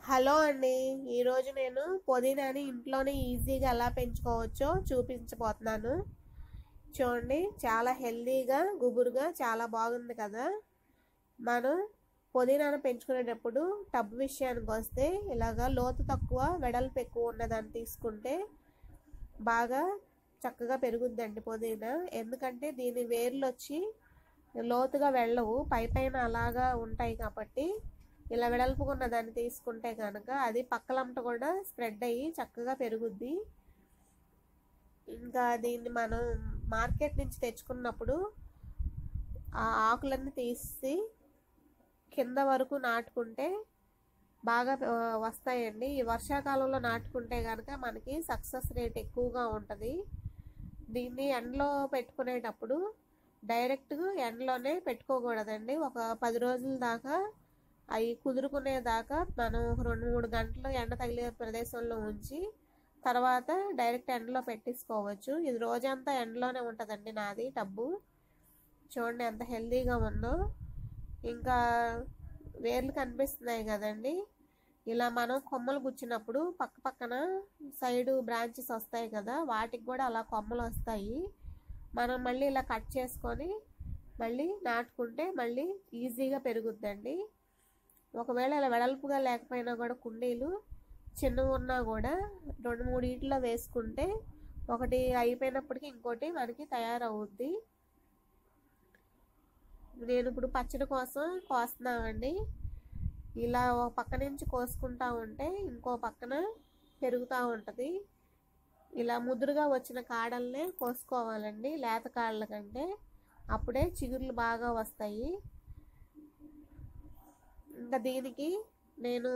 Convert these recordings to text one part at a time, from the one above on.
hello అండి ఈరోజు నేను పుదీనాని ఇంట్లోనే ఈజీగా ఎలా పెంచుకోవచ్చో చూపించబోతున్నాను చూడండి చాలా హెల్తీగా గుబురుగా చాలా బాగుంది కదా మనం పుదీనాను పెంచుకునేటప్పుడు టబ్ విషయానికి వస్తే ఇలాగా లోతు తక్కువ వెడల్పు ఎక్కువ ఉన్నదాన్ని తీసుకుంటే బాగా చక్కగా పెరుగుద్దండి పుదీనా ఎందుకంటే దీని వేర్లు వచ్చి లోతుగా వెళ్ళవు పై పైన అలాగా ఉంటాయి కాబట్టి ఇలా వెడల్పుకున్న దాన్ని తీసుకుంటే కనుక అది పక్కలంట కూడా స్ప్రెడ్ అయ్యి చక్కగా పెరుగుద్ది ఇంకా దీన్ని మనం మార్కెట్ నుంచి తెచ్చుకున్నప్పుడు ఆ ఆకులన్నీ తీసి కింద వరకు నాటుకుంటే బాగా వస్తాయండి ఈ వర్షాకాలంలో నాటుకుంటే కనుక మనకి సక్సెస్ రేట్ ఎక్కువగా ఉంటుంది దీన్ని ఎండలో పెట్టుకునేటప్పుడు డైరెక్ట్గా ఎండలోనే పెట్టుకోకూడదండి ఒక పది రోజుల దాకా అవి కుదురుకునేదాకా మనం రెండు మూడు గంటలు ఎండ తగిలే ప్రదేశంలో ఉంచి తర్వాత డైరెక్ట్ ఎండలో పెట్టేసుకోవచ్చు ఇది రోజంతా ఎండలోనే ఉంటుందండి నాది టబ్బు చూడండి ఎంత హెల్తీగా ఉందో ఇంకా వేర్లు కనిపిస్తున్నాయి కదండి ఇలా మనం కొమ్మలు గుచ్చినప్పుడు పక్క పక్కన సైడు బ్రాంచెస్ వస్తాయి కదా వాటికి కూడా అలా కొమ్మలు వస్తాయి మనం మళ్ళీ ఇలా కట్ చేసుకొని మళ్ళీ నాటుకుంటే మళ్ళీ ఈజీగా పెరుగుద్దండి ఒకవేళ ఇలా వెడల్పుగా లేకపోయినా కూడా కుండీలు చిన్నగా ఉన్నా కూడా రెండు మూడు ఇట్లో వేసుకుంటే ఒకటి అయిపోయినప్పటికీ ఇంకోటి మనకి తయారవుద్ది నేను ఇప్పుడు పచ్చడి కోసం కోస్తున్నామండి ఇలా ఒక పక్క నుంచి కోసుకుంటా ఉంటే ఇంకో పక్కన పెరుగుతూ ఉంటుంది ఇలా ముదురుగా వచ్చిన కాడల్నే కోసుకోవాలండి లేత కాళ్ళ కంటే అప్పుడే చిగుర్లు బాగా వస్తాయి ఇంకా దీనికి నేను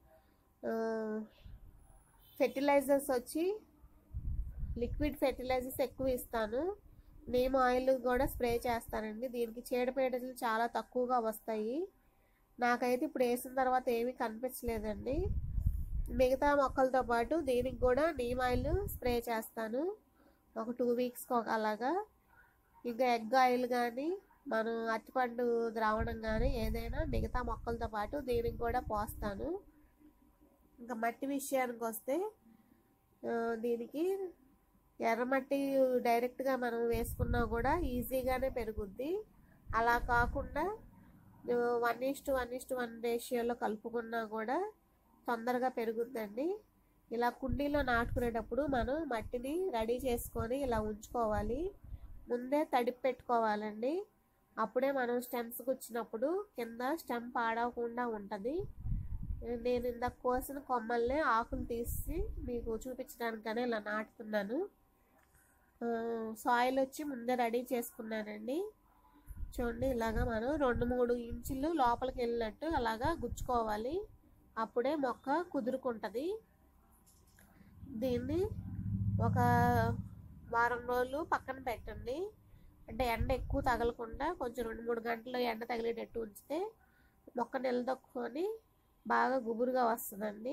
ఫెర్టిలైజర్స్ వచ్చి లిక్విడ్ ఫెర్టిలైజర్స్ ఎక్కువ ఇస్తాను నేమ్ ఆయిల్ కూడా స్ప్రే చేస్తానండి దీనికి చీడపీడలు చాలా తక్కువగా వస్తాయి నాకైతే ఇప్పుడు వేసిన తర్వాత ఏమీ కనిపించలేదండి మిగతా మొక్కలతో పాటు దీనికి కూడా నీమ్ ఆయిల్ స్ప్రే చేస్తాను ఒక టూ వీక్స్కి ఒక అలాగా ఇంకా ఎగ్ ఆయిల్ కానీ మనం అరటిపండు ద్రావణం కానీ ఏదైనా మిగతా మొక్కలతో పాటు దీనికి కూడా పోస్తాను ఇంకా మట్టి విషయానికి వస్తే దీనికి ఎర్రమట్టి డైరెక్ట్గా మనం వేసుకున్నా కూడా ఈజీగానే పెరుగుద్ది అలా కాకుండా one is to one is to one రేషియోలో కలుపుకున్నా కూడా తొందరగా పెరుగుద్దండి ఇలా కుండీలో నాటుకునేటప్పుడు మనం మట్టిని రెడీ చేసుకొని ఇలా ఉంచుకోవాలి ముందే తడిపి పెట్టుకోవాలండి అప్పుడే మనం స్టెమ్స్కి వచ్చినప్పుడు కింద స్టెమ్ పాడవకుండా ఉంటుంది నేను ఇందాక కోసిన కొమ్మల్ని ఆకులు తీసి మీకు చూపించడానికనే ఇలా నాటుతున్నాను సాయిల్ వచ్చి ముందే రెడీ చేసుకున్నానండి చూడండి ఇలాగా మనం రెండు మూడు ఇంచులు లోపలికి వెళ్ళినట్టు అలాగా గుచ్చుకోవాలి అప్పుడే మొక్క కుదురుకుంటుంది దీన్ని ఒక వారం రోజులు పక్కన పెట్టండి అంటే ఎండ ఎక్కువ తగలకుండా కొంచెం రెండు మూడు గంటలు ఎండ తగిలేటట్టు ఉంచితే మొక్క నిలదొక్కుని బాగా గుబురుగా వస్తుందండి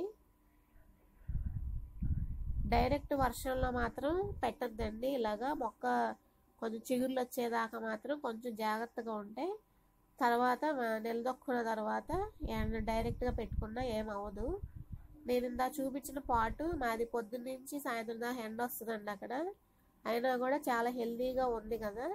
డైరెక్ట్ వర్షంలో మాత్రం పెట్టద్దండి ఇలాగా మొక్క కొంచెం చిగుర్లు వచ్చేదాకా మాత్రం కొంచెం జాగ్రత్తగా ఉంటే తర్వాత నిలదొక్కున్న తర్వాత డైరెక్ట్గా పెట్టుకున్నా ఏమవ్వదు నేను ఇందా చూపించిన పాటు మాది పొద్దున్నుంచి సాయంత్రం దాకా ఎండ వస్తుందండి అక్కడ అయినా కూడా చాలా హెల్తీగా ఉంది కదా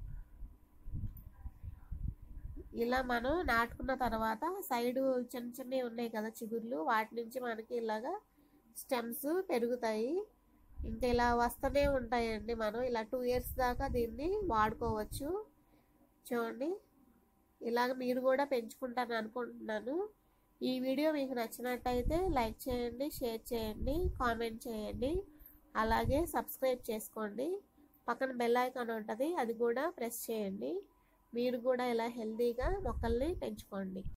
ఇలా మనం నాటుకున్న తర్వాత సైడు చిన్న చిన్నవి ఉన్నాయి కదా చిగుర్లు వాటి నుంచి మనకి ఇలాగా స్టెమ్స్ పెరుగుతాయి ఇంకా ఇలా వస్తూనే ఉంటాయండి మనం ఇలా టూ ఇయర్స్ దాకా దీన్ని వాడుకోవచ్చు చూడండి ఇలాగ మీరు కూడా పెంచుకుంటాను అనుకుంటున్నాను ఈ వీడియో మీకు నచ్చినట్టయితే లైక్ చేయండి షేర్ చేయండి కామెంట్ చేయండి అలాగే సబ్స్క్రైబ్ చేసుకోండి పక్కన బెల్ ఐకాన్ ఉంటుంది అది కూడా ప్రెస్ చేయండి మీరు కూడా ఇలా హెల్తీగా మొక్కల్ని పెంచుకోండి